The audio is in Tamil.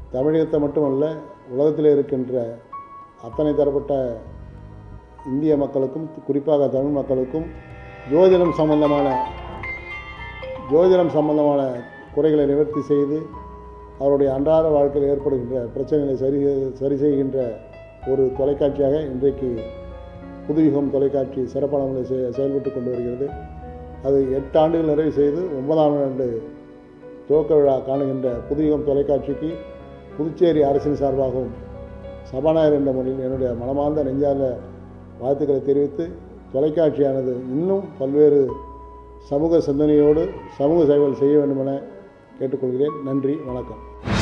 தமிழகத்தை மட்டுமல்ல உலகத்தில் இருக்கின்ற அத்தனை தரப்பட்ட இந்திய மக்களுக்கும் குறிப்பாக தமிழ் மக்களுக்கும் ஜோதிடம் சம்பந்தமான ஜோதிடம் சம்பந்தமான குறைகளை நிவர்த்தி செய்து அவருடைய அன்றாட வாழ்க்கையில் ஏற்படுகின்ற பிரச்சனைகளை சரி சரி செய்கின்ற ஒரு தொலைக்காட்சியாக இன்றைக்கு புதுயுகம் தொலைக்காட்சி சிறப்பான முறையில் செய- செயல்பட்டு கொண்டு வருகிறது அது எட்டு ஆண்டுகள் நிறைவு செய்து ஒன்பதாம் ஆண்டு துவக்க விழா காணுகின்ற புதுயுகம் தொலைக்காட்சிக்கு புதுச்சேரி அரசின் சார்பாகவும் சபாநாயகர் என்ற முறையில் என்னுடைய மனமார்ந்த நெஞ்சார்ந்த வாழ்த்துக்களை தெரிவித்து தொலைக்காட்சியானது இன்னும் பல்வேறு சமூக சிந்தனையோடு சமூக சேவைகள் செய்ய வேண்டும் என கேட்டுக்கொள்கிறேன் நன்றி வணக்கம்